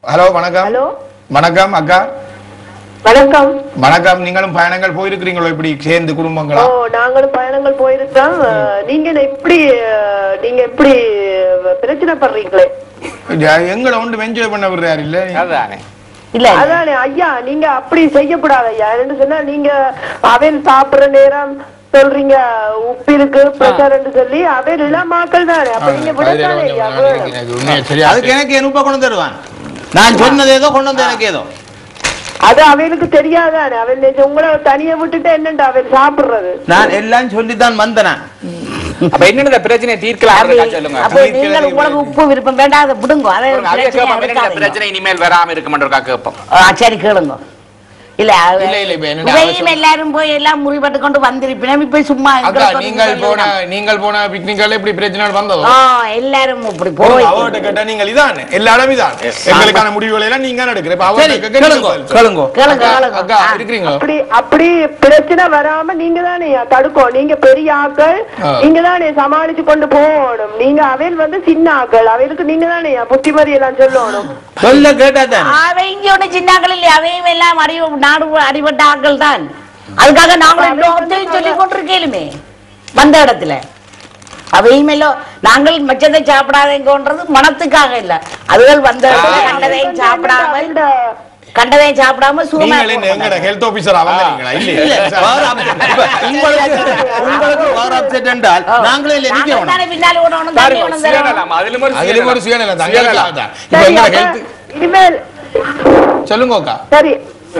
Hello வணக்கம் hello வணக்கம் அக்கா வணக்கம் வணக்கம் நீங்களும் பயணங்கள் போயிருக்கிறீங்களோ இப்படி சேர்ந்து ஓ குடும்பங்களா நாங்களும் பயணங்கள் போயிருக்கோம் அஹ், நீங்க என்ன எப்படி அஹ், நீங்க எப்படி அஹ், பிரச்சனை பண்றீங்களே ஜ- எங்களை ஒன்று என்ஜாய் பண்ண விடுறாரு இல்ல அதுதானே இல்ல அதானே ஐயா நீங்க அப்படி செய்யக்கூடாது ஐயா என்ன சொன்னா நீங்க அவன் சாப்பிடுற நேரம் சொல்றீங்க உப்பு இருக்கு பிரஷர் சொல்லி அவன் இளமாக்கள் தானே அப்ப நீங்க விடத்தானே ஐயா வேணும். உண்மையா சரியா அதுக்கு எனக்கு என் உப்பா கொண்டு வந்து தருவான் நான் சொன்னது ஏதோ கொண்டு வந்து எனக்கு ஏதோ அது அவனுக்கு தெரியாதானே அவன் நெஞ்ச- உங்களை தனியா விட்டுட்டு என்னண்டு அவன் சாப்பிடுறது நான் எல்லாம் சொல்லித்தான் வந்தேன் அப்ப என்னென்ன பிரச்சனையை தீர்க்கலாம் சொல்லுங்க அப்ப நீங்கள் உங்களுக்கு உப்பு விருப்பம் வேண்டாம் அதை விடுங்க அதை ஒரு அவிய பிரச்சனையா கேட்போம், என்னென்ன இருக்காதீங்க. பிரச்சனை இனிமேல் வராம இருக்குமென்றக்கா கேட்போம் ஆ, சரி கேளுங்க இல்ல அவ- இல்ல, இல்ல, இப்ப என்னடா இதையும் அவசரம்? எல்லாரும் போய் எல்லாம் முறிபட்டு கொண்டு வந்திருப்பினோம் இப்ப சும்மா அக்கா எங்களை கொண்டு நீங்கள் சொல்லி போன விடாம. நீங்கள் போன பிக்னிக்கால இப்படி பிரச்சனை வந்ததோ ஆ, எல்லாரும் இப்படி போய் அவர்கிட்ட கேட்டா நீங்கள் இதான் எல்லா இடம் இதான் எங்களுக்கான முடிவுகளை எல்லாம் நீங்க தான் எடுக்கிற இப்ப சரி அவர்கிட்ட கேட்க கேளுங்க நீங்கள் கேளுங்க கேளுங்க அக்கா, கேளுங்க அக்கா ஆ. இருக்கிறீங்களோ அப்படி அப்படி பிரச்சனை வராம நீங்க தானே தடுக்கும் நீங்க பெரிய ஆக்கள் ஆ. நீங்க தானே சமாளிச்சு கொண்டு போகணும் நீங்க அவையில் வந்து சின்ன ஆக்கள் அவைகளுக்கு நீங்க தானே புத்திமதி எல்லாம் சொல்லணும் சொல்ல கேட்டா தான் அவங்க ஒண்ணு சின்னாக்கள் இல்லை அவையும் எல்லாம் அறிவு நாடு அடிபட்ட ஆட்கள் தான் அதுக்காக நாங்களும் இன்னொருத்தையும் சொல்லி கொண்டிருக்கேலுமே வந்த இடத்துல அவையும் எல்லாம் நாங்கள் மச்சத்தை சாப்பிடாதேங்கன்றது மனத்துக்காக இல்ல அதுகள் வந்த இடத்துல கண்டதையும் சாப்பிடாமல் கண்டதையும் சாப்பிடாம சுகமா நீங்கள் என்ன எங்கட ஹெல்த் ஆபீசர் அவங்க நீங்களா இல்ல இல்ல வேற upset. இப்ப உங்களுக்கு உங்களுக்கு வேற upset என்றால் நாங்களே இல்ல நிக்க நாங்கள் வேணும் தானே பின்னால ஓடணும் தண்ணி பாருங்க, ஓடணும் தரணும். சுயநலம், அதிலும் ஒரு அதுலயும் ஒரு சுயநலம். சுயநலம் தங்களுக்காக தான் இப்ப சரி எங்கட அப்ப ஹெல்த் இனிமேல் சொல்லுங்க அக்கா சரி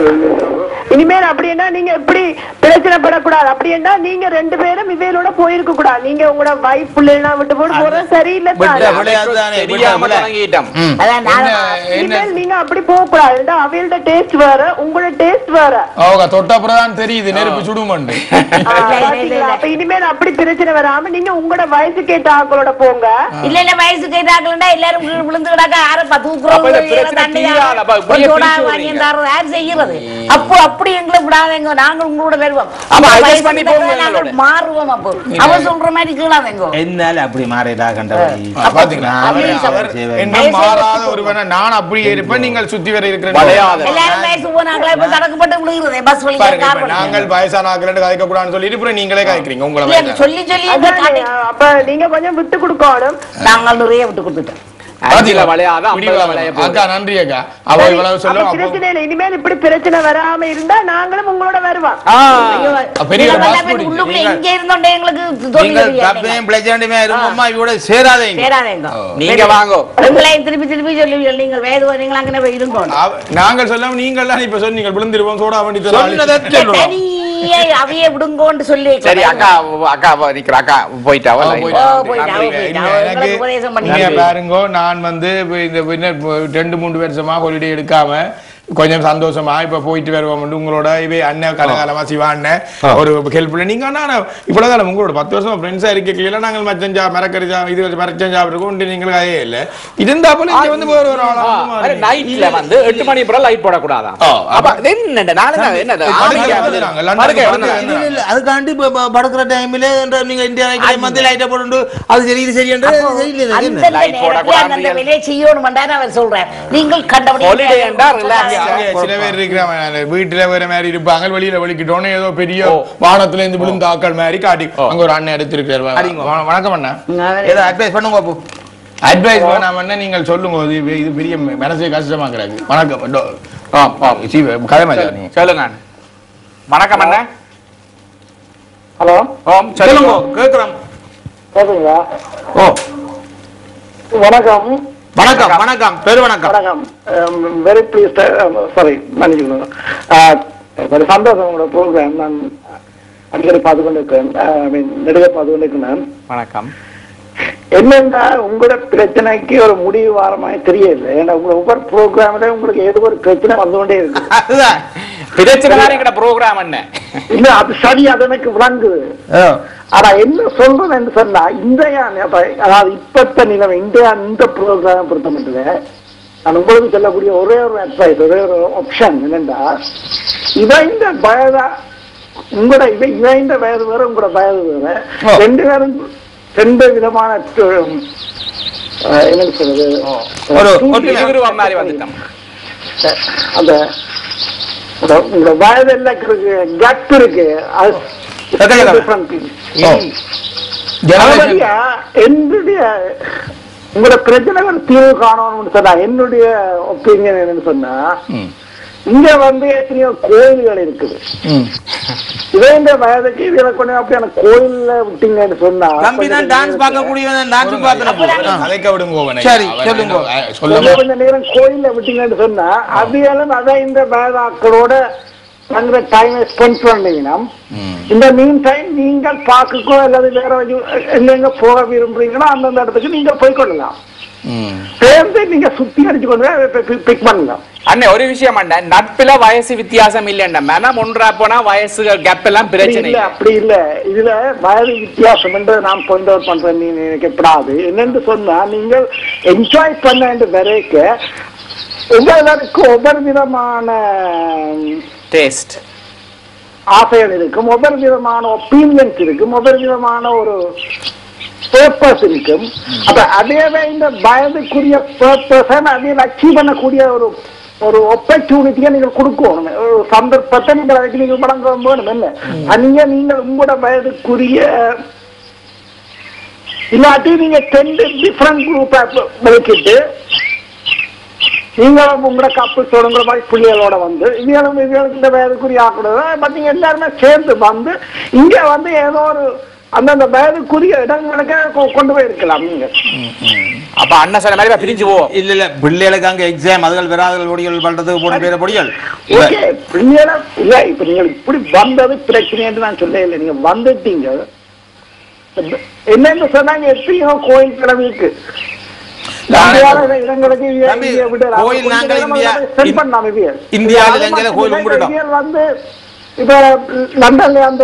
இனிமேல் அப்படின்னா நீங்க எப்படி பிரச்சனைப்படக்கூடாது அப்படின்னா நீங்க ரெண்டு பேரும் இவையிலோட போயிருக்க கூடாது நீங்க உங்களோட வைஃப் பிள்ளைலாம் விட்டு போட்டு போறது சரியில்லை விட்டு தானே. விளையாட்டு தானே, தெரியாம விட்டு தொடங்கிட்டோம் ம். அதான் நான் என்ன என்ன இனிமேல் நீங்க அப்படி போக கூடாது அவையோட டேஸ்ட் வேற உங்களோட டேஸ்ட் வேற அவங்க தொட்டப்புறம் தான் தெரியுது நெருப்பு சுடுமண்டு ஆ, பாத்தீங்களா? அப்ப இனிமேல் அப்படி பிரச்சனை வராம நீங்க உங்களோட வயசுக்கு ஏற்ற ஆக்களோட போங்க இல்ல இல்ல வயசு கேட்டாக்கலண்டா எல்லாரும் கீழ விழுந்து கிடக்க யாரும் பத்து அப்ப இந்த பிரச்சனை தீராது. அப்ப இப்படியே பிரிச்சு விடுறீங்க. யார் செய்யறது அப்போ அப்படி எங்களை விடாதேங்க நாங்க உங்களோட வருவோம் அப்ப உங்க adjust வயசுக்கு பண்ணி தக்கன போங்க நாங்கள் எங்களோட. மாறுவோம் அப்போ அவன் சொல்ற மாதிரி கீழாதேங்க என்னால அப்படி மாறிடா கண்டபடி ஆ, பாத்தீங்களா நான் அப்படி அவர் சவர் செய்வேன். என்ன மாறாத ஒருவன நான் அப்படியே இருப்பேன் நீங்கள் சுத்தி வர இருக்கிற வளையாத. எல்லாரும் வயசு போனாங்களா இப்ப தடக்கப்பட்டு விழுகிறதே பஸ் வழியா பாருங்க கார் இப்ப வழியா நாங்கள் வயசான ஆக்கலன்னு கதைக்க கூடாதுன்னு சொல்லி அப்புறம் நீங்களே காய்க்கிறீங்க உங்களை இல்ல, வயசான. சொல்லி சொல்லி இந்த அதானே, காட்டி- அப்ப நீங்க கொஞ்சம் விட்டு கொடுக்கணும் நாங்கள் நிறைய விட்டு கொடுத்துட்டோம் அஞ்சுல வளையாத முடிவா ஐம்பதுல வளைய அக்கா போகுது. நன்றி அக்கா அவ இவ்வளவு சொல்லும் அப்ப அப்போ பிரச்சனை இல்லை இனிமேல் இப்படி பிரச்சனை வராம இருந்தா நாங்களும் உங்களோட வருவோம் ஆ. பெரிய நீங்க ஒரு நல்லா passport பேர் உள்ளுக்குள்ள நீங்கள்- இங்கே இருந்தோண்டே எங்களுக்கு தொழில் நீங்கள் தெரியாது. தப்பையும் பிளச்சாண்டியுமே இருப்போம்மா இவோட சேராதீங்க சேராதேங்க. நீங்க வாங்கோ எங்களையும் திருப்பி திருப்பி சொல்லுவீர்கள் நீங்கள் வேது நீங்கள் அங்கே போய் இருந்தோம் அவ- நாங்கள் சொல்லாம நீங்கள் தான் இப்ப சொன்னீங்க விழுந்துருவோம் சோடா வண்டி சொன்னதை சொல்லுவோம் தனியே அவைய விடுங்கோன்னு சொல்லி சரி அக்கா அக்கா நிக்கிற அக்கா போயிட்டாவா ஆ, line? போயிட்டா. ஓ, போயிட்டா, நன்றி. ஓ, போயிட்டா. இல்ல, எனக்கு உங்களுக்கு உபதேசம் பண்ணி நீங்க நன்றி. பாருங்க நான் வந்து இப்ப இந்த பின்னர் ரெண்டு மூணு வருஷமா ஹாலிடே எடுக்காம கொஞ்சம் சந்தோஷமா இப்ப போயிட்டு வருவோம் உங்களோட இவே அண்ணன் கலகாலமா சிவா அண்ணன் ஒரு ஹெல்ப்ல நீங்க ஆனா இவ்வளவுதான் உங்களோட பத்து வருஷம் ஃப்ரெண்ட்ஸா இருக்கீங்களா நாங்கள் மச்சஞ்சா மரக்கறி சா- இது மரச்சஞ்சா இருக்கோம் நீங்களுக்கு அதே இல்ல இருந்தா போல இங்க வந்து வேற ஒரு ஆளா ஆ, வந்து அது மாறி. நைட்ல வந்து எட்டு மணி அப்புறம் லைட் போடக்கூடாதான் ஆ, அப்ப அது என்னடா நாளைக்கு என்னது படுக்கை ஆமையா வந்து நாங்க லண்டனுக்கு படுக்கை படுக்கை வந்து- இல்ல, இல்ல, அதுக்காண்டி இப்ப ப- படுக்கிற டைம்ல நீங்க இந்தியா மத்திய லைட்டை போட்டு அது சரி இது சரி என்று சரியில்லை அந்த என்ன Light நேரத்துல போடக்கூடாது. அந்தந்த வேலையை செய்யணும்டாரு அவர் சொல்றார் நீங்கள் கண்டபடி Holiday என்றா relax. அங்க சில பேர் இருக்கிற வீட்டுல வேற மாதிரி இருப்பாங்க வெளியில வலிக்கிட்டோன்னு ஏதோ பெரிய ஓ. வானத்துல இருந்து விழுந்த ஆக்கள் மாதிரி காட்டி அங்க ஒரு அண்ணன் எடுத்திருக்காரு அடிங்க. வ- வணக்கம் அண்ணா ஏதோ அட்வைஸ் பண்ணுங்க அப்போ அட்வைஸ் வேணாமன்னா நீங்கள் சொல்லுங்க இது இது பெரிய மனசே கஷ்டமாக்குறாங்க வணக்கம் டோ- ஆ, ஆ, சிவ, கதை மாதிரி நீங்க சொல்லுங்க அண்ணா. வணக்கம் அண்ணா ஹலோ ஓம் சொல்லுங்க சொல்லுங்க கேக்குறோம் கேக்குங்களா ஓ வணக்கம் வணக்கம் வணக்கம் பெரு வணக்கம் வணக்கம் வெரி ப்ளீஸ்ட் சாரி மன்னிக்கணும் வெரி சந்தோஷம் உங்களோட ப்ரோக்ராம் நான் அடிக்கடி பார்த்து கொண்டு இருக்கேன் ஐ மீன் நெடுக பார்த்து கொண்டு இருக்கேன் வணக்கம் என்னன்னா உங்களோட பிரச்சனைக்கு ஒரு முடிவு வார மாதிரி தெரியல ஏன்னா உங்க ஒவ்வொரு ப்ரோக்ராம்ல உங்களுக்கு ஏதோ ஒரு பிரச்சனை வந்து கொண்டே இருக்கு அதுதான் பிரச்சனை தான் எங்கட ப்ரோக்ராம் என்ன இல்ல அது சரி அது எனக்கு விளங்குது ஓ. ஆனா என்ன சொல்றேன்னு சொன்னா இந்தியா அப்ப அதாவது இப்பத்த நிலைமை இந்தியா இந்த ப்ரோக்ராம் பொறுத்த மட்டும் நான் உங்களுக்கு சொல்லக்கூடிய ஒரே ஒரு அட்வைஸ் ஒரே ஒரு ஆப்ஷன் என்னன்னா இவன் இந்த வயதா உங்களோட இவ இவன் இந்த வயது வேற உங்களோட வயது வேற ஓ. ரெண்டு பேரும் ரெண்டு விதமான அஹ், என்னன்னு சொல்றது ஒரு தூண்டி- ஒரு விறுவிறுவம் மாதிரி வந்துட்டோம் அந்த இந்த இந்த வயது எல்லாம் இருக்கு கட் இருக்கு அது அதான் different thing. ஜெனரேஷன் அதுபடியா என்னுடைய உங்களோட பிரச்சனைகள் தீர்வு காணணும்னு சொன்னா என்னுடைய ஒப்பீனியன் என்னன்னு சொன்னா இங்க வந்து எத்தனையோ கோயில்கள் இருக்குது இதே இந்த வயதுக்கு இதுல கொஞ்சம் அப்படியான கோயில்ல விட்டீங்கன்னு சொன்னா தம்பி நான் டான்ஸ் பார்க்கக்கூடிய டான்ஸ் பார்க்கணும் கதைக்க விடுங்க அவனை. சரி, அவன் சொல்லுங்க. அஹ், கொஞ்சம் சொல்லுங்க கொஞ்சம் நேரம் கோயில்ல விட்டீங்கன்னு சொன்னா அதையாலும் அதான் இந்த வேதாக்களோட தங்குற டைமை ஸ்பெண்ட் பண்ணீங்கன்னா இந்த மீன் டைம் நீங்கள் பார்க்கக்கோ அல்லது வேற வழி- எங்கெங்க போக விரும்புறீங்களோ அந்தந்த இடத்துக்கு நீங்க போய் கொள்ளலாம் சேர்ந்து நீங்க சுத்தி அடிச்சு கொண்டு பிக் பண்ணலாம் அண்ணே ஒரு விஷயம் அண்ணே நட்புல வயசு வித்தியாசம் இல்லைண்ணா மேடம் ஒன்றா போனா வயசு கேப் எல்லாம் அப்படி பிரச்சனை இல்ல இல்லை அப்படி இல்ல இதுல வயது வித்தியாசம் என்று நான் பாயிண்ட் அவுட் பண்றேன் நீ நினைக்கப்படாது என்னன்னு சொன்னா நீங்கள் என்ஜாய் பண்ண என்று வரைக்க ஒவ்வொருவருக்கும் ஒவ்வொரு விதமான டேஸ்ட் ஆசைகள் இருக்கும் ஒவ்வொரு விதமான ஒப்பீனியன்ஸ் இருக்கும் ஒவ்வொரு விதமான ஒரு பர்பஸ் இருக்கும் அப்ப அதே இந்த வயதுக்குரிய பர்பஸை அதில் அச்சீவ் பண்ணக்கூடிய ஒரு ஒரு opportunity-ய நீங்கள் கொடுக்கணும் ஒரு சந்தர்ப்பத்தை நீங்கள் அதுக்கு நீங்கள் வழங்க வேணும் என்ன நீங்க நீங்கள் உங்களோட வயதுக்குரிய இல்லாட்டி நீங்க ரெண்டு டிஃப்ரெண்ட் குரூப் வச்சுட்டு நீங்களும் உங்களோட கப்பு தொடங்குற மாதிரி பிள்ளைகளோட வந்து இவங்களும் இவங்களுக்கு இந்த வயதுக்குரிய ஆக்கூடாது பட் நீங்க எல்லாருமே சேர்ந்து வந்து இங்க வந்து ஏதோ ஒரு அந்தந்த வயதுக்குரிய இடங்களுக்கு கொ- கொண்டு போய் இருக்கலாம் நீங்க அப்ப அண்ணன் சொன்ன மாதிரி பிரிஞ்சு போவோம் இல்ல இல்ல பிள்ளைகளுக்கு அங்க எக்ஸாம் அதுகள் வராதுகள் பொடிகள் பண்றதுக்கு போன பேர பொடிகள் இல்ல. ஓகே பிள்ளைகள இல்ல இப்ப நீங்க இப்படி வந்தது பிரச்சனை என்று நான் சொல்ல இல்லை நீங்க வந்துட்டீங்க என்னன்னு சொன்னாங்க எத்தனையோ கோயில் கிழமைக்கு இந்தியாவுல இடங்களுக்கு இங்க- தம்பி, இங்க விடலாம். கோயில் கொஞ்ச நாங்கள் நேரம் இந்தியா- அதை spend பண்ணலாம் இவியல். இந்தியாவில் அது எங்கேயாவது மட்டும் கோயில் இல்லை, கும்பிட்டுட்டோம். இவியல் வந்து இப்ப லண்டன்ல அந்த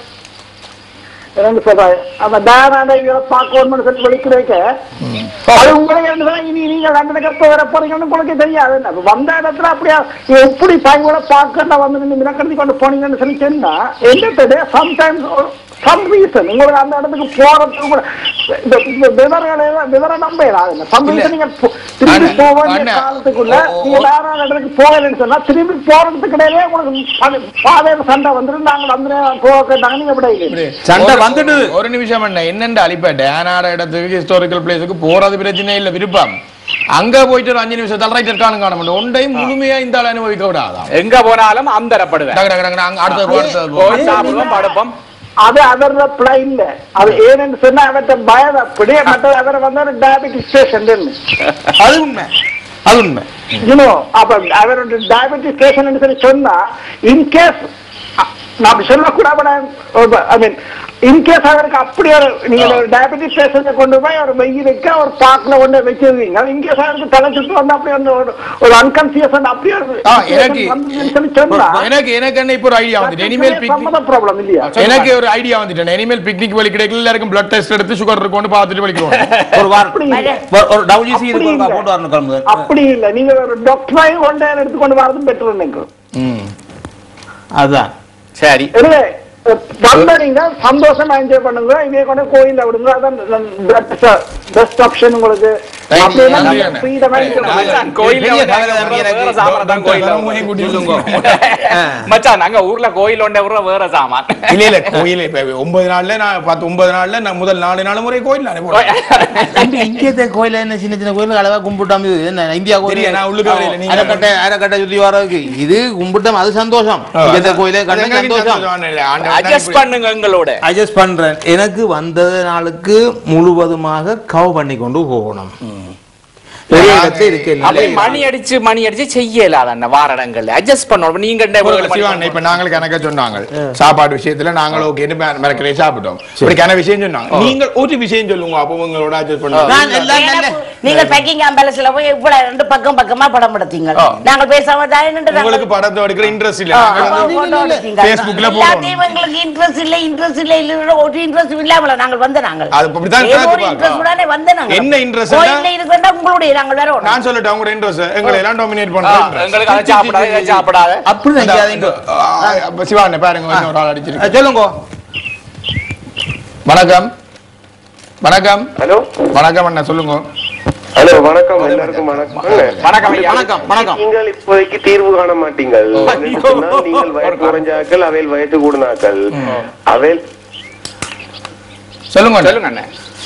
என்னன்னு சொல்றாரு அந்த டயானா இவரை பார்க்கணும்னு சொல்லி வெளிக்கிறேக்க அது உங்களுக்கு என்னன்னா இனி நீங்க லண்டனுக்கு எப்ப வர போறீங்கன்னு உங்களுக்கு தெரியாது என்ன அப்ப வந்த இடத்துல அப்படியா நீ எப்படி பையனோட பார்க்க வந்து நீங்க மினக்கடி கொண்டு போனீங்கன்னு சொல்லி சொன்னா என்ன சம்டைம்ஸ் சம் ரீசன் உங்களுக்கு அந்த இடத்துக்கு போறதுக்கு கூட இந்த இந்த விவரங்களை விவரம் நம்ப இயலாது சம் ரீசன் நீங்க போ- திரும்பி அண்ணா, போக வேண்டிய அண்ணா, காலத்துக்குள்ள ஓ, ஓ, நீங்க வேற ஒரு இடத்துக்கு போகலன்னு சொன்னா திரும்பி போறதுக்கு இடையிலே உங்களுக்கு பா- பாதையில சண்டை வந்துடும் நாங்க வந்து போக கேட்டாங்க நீங்க விட இல்லை சண்டை ஒரு- வந்துட்டு ஒரு நிமிஷம் என்ன என்னென்று அழிப்ப டேனாட இடத்துக்கு ஹிஸ்டாரிக்கல் பிளேஸுக்கு போறது பிரச்சனை இல்ல விருப்பம் அங்க போயிட்டு ஒரு அஞ்சு நிமிஷம் தலை இருக்கானு காண மாட்டோம் ஒன்றையும் முழுமையா இந்த ஆள் அனுபவிக்க விடாதான் எங்க போனாலும் அந்தரப்படுவேன் டக்கு டக்கு டக்குன்னு அங்க அடுத்த அடுத்தது போ. போய் சாப்பிடுவோம் படுப்போம் அது அவரோட பிள்ளை இல்ல அது ஏன்னு சொன்னா அவர்கிட்ட பயம் அப்படியே மற்ற அவரை வந்து டயபெட்டிக் பேஷண்ட் அது உண்மை அது உண்மை யூனோ அப்ப அவரோட டயபெட்டிக் பேஷண்ட் சொல்லி சொன்னா இன்கேஸ் நான் சொல்லக்கூடாது ஐ மீன் இன்கேஸ் அவருக்கு அப்படியே ஒரு நீங்க ஒரு டயபெட்டிக் பேஷண்ட்டை கொண்டு போய் ஒரு வெயிலுக்கு ஒரு பாக்கில் கொண்டு வச்சிருக்கீங்க இன்கேஸ் அவருக்கு தலை சுத்து வந்து அப்படியே வந்து ஒரு- ஒரு அன்கான்சியஸ் அப்படியே ஒரு ஆ, எனக்கு- வந்துச்சுன்னு சொல்லி சொன்னா எனக்கு எனக்கு என்ன இப்போ ஒரு ஐடியா வந்துட்டு இனிமேல் பிக்னிக் ப்ராப்ளம் இல்லையா எனக்கு ஒரு ஐடியா வந்துட்டேன் இனிமேல் பிக்னிக் வழி கிடைக்கல எல்லாருக்கும் பிளட் டெஸ்ட் எடுத்து சுகர் இருக்கும்னு பார்த்துட்டு வலிக்கிறோம் ஒரு வாரம் அப்படி இல்லை. ஒரு- ஒரு டபிள்யூசி அப்படி இருக்கு இல்லை. போட்டு வரணும் கிளம்புது அப்படி இல்ல நீங்க ஒரு டாக்டரையும் கொண்டு எடுத்துக்கொண்டு வரதும் பெட்டர் நினைக்கும் அதுதான் சரி எனவே வந்த நீங்க சந்தோஷமா என்ஜாய் பண்ணுங்க இதே கொண்டு கோயில்ல விடுங்க அதான் பெஸ்ட் ஆப்ஷன் உங்களுக்கு Thank you. அப்படின்னா நன்றி நம்ம அண்ணா. freedom ஆ இருக்கலாம். மச்சான், கோயில்ல பெரிய வந்து கவலை நாங்க தம்பி எனக்கு. வேற சாமானை தான் கோயில்ல தலைமுறையை கூட்டி சொல்லுங்க. மச்சான் நாங்க ஊர்ல கோயில் ஒன்றே ஊர்ல வேற சாமான் இல்ல இல்ல கோயில் இப்ப ஒன்பது நாள்ல நான் பத்து ஒன்பது நாள்ல நான் முதல் நாலு நாலு முறை கோயில் நானே போறேன் தம்பி, இங்கே கோயில என்ன சின்ன சின்ன கோயில் அளவா கும்பிட்டாம இது என்ன இந்தியா கோயில் தெரியும், நான் உள்ளுக்கு வரல, நீங்க- அரைக்கட்டை அரைக்கட்டை சுத்தி வரதுக்கு இது கும்பிட்டம் அது சந்தோஷம் இங்கே கோயிலே கண்ட சந்தோஷம் அட்ஜஸ்ட் பண்ணுங்க எங்களோட அட்ஜஸ்ட் பண்றேன் எனக்கு வந்த நாளுக்கு முழுவதுமாக கவ் பண்ணி கொண்டு போகணும் பெரிய இடத்துல இருக்கு அப்படி மணி அடிச்சு மணி அடிச்சு செய்யல அண்ணா வார இடங்கள்ல அட்ஜஸ்ட் பண்ணணும் நீங்க என்ன ஒரு மணி சிவான் இப்ப நாங்கள் கணக்க சொன்னாங்க சாப்பாடு விஷயத்துல நாங்கள் ஓகே மறக்கிறே சாப்பிட்டோம் இப்படி கன விஷயம் சொன்னாங்க நீங்கள் ஒரு விஷயம் சொல்லுங்க அப்போ உங்களோட அட்ஜஸ்ட் நான் பண்ணுங்க எல்லாம் நல்ல நீங்கள் பேக்கிங் ஆம்புலன்ஸ்ல போய் இவ்வளவு ரெண்டு பக்கம் பக்கமா படம் எடுத்தீங்க ஆ. நாங்கள் பேசாம தான் நின்று உங்களுக்கு படத்தை எடுக்கிற இன்ட்ரெஸ்ட் இல்ல ஆ, நாங்கள் அப்ப வந்து photo எடுத்தீங்க. Facebookல எல்லாத்தையும் எங்களுக்கு interest இல்ல, interest இல்ல, இல்ல, ஒரு interest இல்லாமல நாங்கள் வந்த நாங்கள். அது அப்படித்தான் ஏதோ கணக்கு ஒரு பார்க்க. interest உடனே வந்த நாங்கள். என்ன interest கோயில்ல னா? இருக்கிறதா உங்களுடைய நாங்கள் வேற ஒண்ணு. நான் சொல்லட்டும் உங்களோட இன்ட்ரெஸ்ட் எங்களை எல்லாம் டாமினேட் ஆ, பண்றேன் எங்களுக்கு அதை சாப்பிடாத இதை சாப்பிடாத அப்படிதான் இங்கே அது இங்கே. சிவான் பாருங்க இன்னொரு ஆள் அடிச்சிருக்கு அஹ் சொல்லுங்க வணக்கம் வணக்கம் ஹலோ வணக்கம் அண்ணா சொல்லுங்க ஹலோ வணக்கம் எல்லாருக்கும் வணக்கம் வணக்கம் ஐயா வணக்கம் வணக்கம் நீங்கள் இப்போதைக்கு தீர்வு காண மாட்டீங்கள் என்னன்னு சொன்னால் நீங்கள் வயசு குறைஞ்சாக்கள் அவையில் வயசு கூடினாக்கள் அவையில் சொல்லுங்க சொல்லுங்க அண்ணே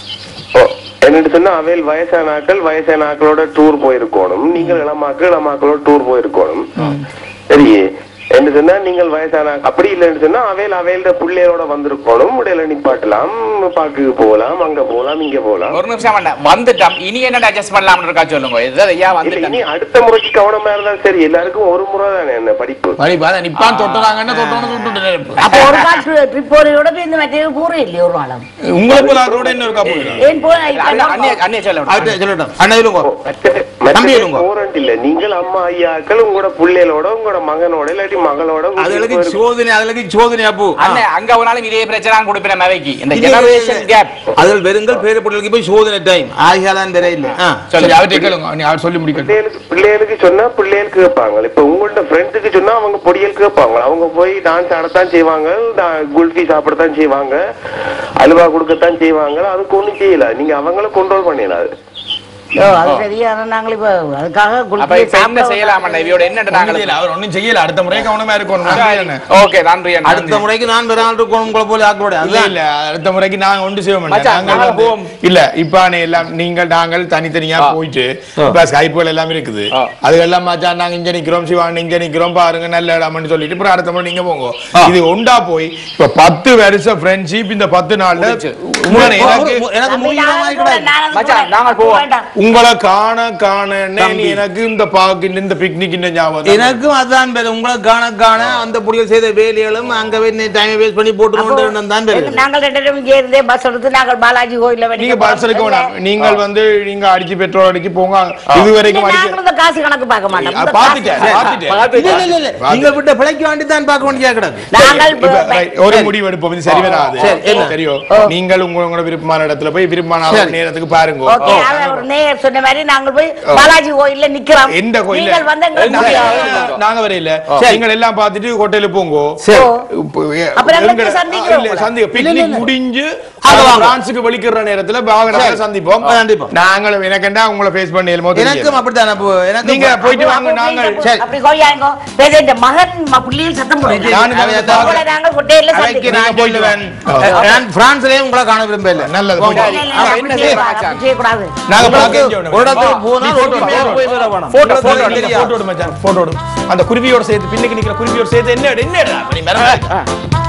ஓ, என்னன்னு சொன்னா அவையில் வயசானாக்கள் வயசானாக்களோட டூர் போயிருக்கணும் நீங்கள் இளமாக்கள் இளமாக்களோட டூர் போயிருக்கணும் சரி என்று சொன்னா நீங்கள் வயசான அப்படி இல்லைன்னு சொன்னா அவையில் அவையில பிள்ளையோட வந்திருக்கணும் இடையில நிப்பாட்டலாம் பாக்குக்கு போகலாம் அங்க போகலாம் இங்க போகலாம் ஒரு நிமிஷம் அண்ணே வந்துட்டோம் இனி என்ன அட்ஜஸ்ட் பண்ணலாம்னு இருக்கா சொல்லுங்க இது ஐயா இல்ல, வந்துட்டோம் இனி அடுத்த முறைக்கு கவனமா இருந்தாலும் சரி எல்லாருக்கும் ஒரு முறை தானே என்ன படிப்பு வழி பாத நிப்பான் தொட்டுறாங்கன்னா தொட்டோன்னு சுட்டுட்டு அப்ப ஒரு நாள் ட்ரிப் போறதோட போய் இந்த மற்ற போறே இல்லையே ஒரு நாளும் உங்களுக்கு ஒரு ரோட என்ன இருக்கா போயிடும் ஏன் போன அண்ணே அண்ணே- அண்ணே சொல்ல அது சொல்லட்டும் அண்ணா இருங்க தம்பி மற்ற இருங்க. போரண்ட் இல்ல நீங்கள் அம்மா ஐயாக்கள் உங்களோட பிள்ளைகளோட உங்களோட மகனோட இல்லாட்டி மகளோட அதுகளுக்கு சோதனை அதுகளுக்கு சோதனை அப்போ அண்ணே அங்க போனாலும் இதே பிரச்சனை தான் கொடுப்பேன் மேவைக்கு இந்த இது- ஜெனரேஷன் கேப் அதில் வெறுங்கள் பேர பிள்ளைகளுக்கு போய் சோதனை டைம் ஆகியாதான் வேற இல்லை ஆ சரி அவர்கிட்ட கேளுங்க நீ அவர் சொல்லி முடிக்கட்டும் பிள்ளைகளுக்கு பிள்ளைகளுக்கு சொன்னா பிள்ளைகளுக்கு கேட்பாங்க இப்ப உங்கள்ட்ட ஃப்ரெண்ட்ஸுக்கு சொன்னா அவங்க பொடியல் கேட்பாங்க அவங்க போய் டான்ஸ் ஆடத்தான் செய்வாங்க டா- குல்ஃபி சாப்பிடத்தான் செய்வாங்க அல்வா கொடுக்கத்தான் செய்வாங்க அதுக்கு ஒண்ணும் செய்யல நீங்க அவங்கள கண்ட்ரோல் பண்ணிடலாம் ஓ, அது சரியா ஆனா நாங்கள் இப்ப அதுக்காக அப்ப குளிக்க இப்ப என்ன செய்யலாம் அண்ணே இவையோட என்ன ஒண்ணும் நாங்கள் செய்யல, அவர் ஒண்ணும் செய்யல அடுத்த முறை கவனமா இருக்கணும் நன்றி அண்ணே. ஓகே நன்றி அண்ணா அடுத்த முறைக்கு நான் வேற ஆள் இருக்கணும் உங்களை போல ஆக்களோட இல்ல அதுதான் இல்ல அடுத்த முறைக்கு நாங்க ஒன்று செய்ய மாட்டோம் மச்சான், நாங்கள் நாங்க வந்து- போவோம். இல்ல இப்ப நீ எல்லாம் நீங்கள் நாங்கள் தனித்தனியா ஆ. போயிட்டு இப்ப ஸ்கைப்புகள் எல்லாம் இருக்குது ஆ. அதுக்கெல்லாம் மச்சான் நாங்க இங்க நிக்கிறோம் சிவான் இங்க நிக்கிறோம் பாருங்க நல்ல இடம்னு சொல்லிட்டு அப்புறம் அடுத்த முறை நீங்க போங்க இது ஒண்டா போய் இப்ப பத்து வருஷம் ஃப்ரெண்ட்ஷிப் இந்த பத்து நாள்ல முடிச்சு. உங்களை எனக்கு எனக்கு தம்பி, மூணு நாங்கள் கூட, நாங்கள் மச்சான், கூட, நாங்கள் போவோம். வேண்டாம். உங்களை காண காண தம்பி. எனக்கு இந்த பாக்கு இந்த பிக்னிக் இந்த ஞாபகம் தான். எனக்கும் அதான் பேரு உங்களை காண காண அந்த புடிகள் செய்த வேலைகளும் அங்க போய் டைம் வேஸ்ட் பண்ணி போட்டு தான் பேரு அப்போ, நாங்கள் ரெண்டு பேரும் இங்கே இருந்தே பஸ் எடுத்து நாங்கள் பாலாஜி கோயில்ல நீங்க வெடிக்க பஸ் எடுக்க போறோம். வேணாம் நீங்கள் வந்து நீங்க அடிச்சு பெட்ரோல் அடிச்சு போங்க இது வரைக்கும் நாங்களும் அடிக்க இந்த காசு கணக்கு பார்க்க மாட்டோம் அது இந்த பாத்துட்டேன் காசு- பாத்துட்டேன் இல்ல இல்ல இல்ல இல்ல நீங்க விட்ட பிழைக்க வேண்டி தான் பார்க்க வேண்டிய கிடக்கு நாங்கள் இப்ப, இப்ப- right, ஒரு முடிவு எடுப்போம் இது சரி வராது சரி, என்ன? தெரியும் நீங்கள் உங்க உங்களோட விருப்பமான இடத்துல போய் விருப்பமான சரி. நேரத்துக்கு பாருங்க ஓகே அவர் ஒரு நேயர் சொன்ன மாதிரி நாங்கள் போய் பாலாஜி கோயில்ல நிக்கிறோம் எந்த கோயில்ல? நீங்கள் வந்து எங்களை எந்த தவிர- கோயில்ல? நாங்க வரையில சரி. நீங்கள் எல்லாம் பார்த்துட்டு ஹோட்டலுக்கு போங்க சரி. இப்போ, எ- அப்புறம் எங்களுக்கு எங்க- சந்திக்கிறோம் இல்ல, உங்களை. சந்தி- picnic முடிஞ்சு அங்க வாங்க. பிரான்சுக்கு வலிக்கிற நேரத்துல பாகனால சரி. சந்திப்போம் சந்திப்போம். நாங்களும் எனக்கெண்டா உங்களை ஃபேஸ் பண்ணி எனக்கும் அப்படித்தான் அப்போ எனக்கு நீங்க போயிட்டு வாங்க அப்போ நாங்கள் அப்போ சரி. அப்படி கோயிலாங்க பேச இந்த மகன் ம- பிள்ளைகள் சத்தம் போடுங்க நானும் அவைய தான் தான் உங்களை நாங்கள் கொட்டையில அவைக்கு சந்திக்கிறோம் நான் சொல்லுவேன் நான் பிரான்ஸ்லயும் உங்களை காண விரும்பல நல்லது, போங்க. போயிட்டு இல்ல, இல்ல, ஆமா, அப்படி என்ன செய்யக்கூடாது, செய்யலாம், அப்படி செய்யக்கூடாது நாங்க உங்களுக்கு பாக்க வேண்டிய ஒரு இடத்துக்கு ஒண்ணு. போனா நீ ஒரு photo பேர் எடு. போய் வர வேணாம். Photo, உங்களுக்கு photo தெரியும். எடுங்க. போட்டோ எடு மச்சான் போட்டோ எடு அந்த குருவியோட சேர்த்து பின்னுக்கு நிக்கிற குருவியோட சேர்த்து என்ன எடு, என்ன எடு? அப்ப நீ மிரட்டாத.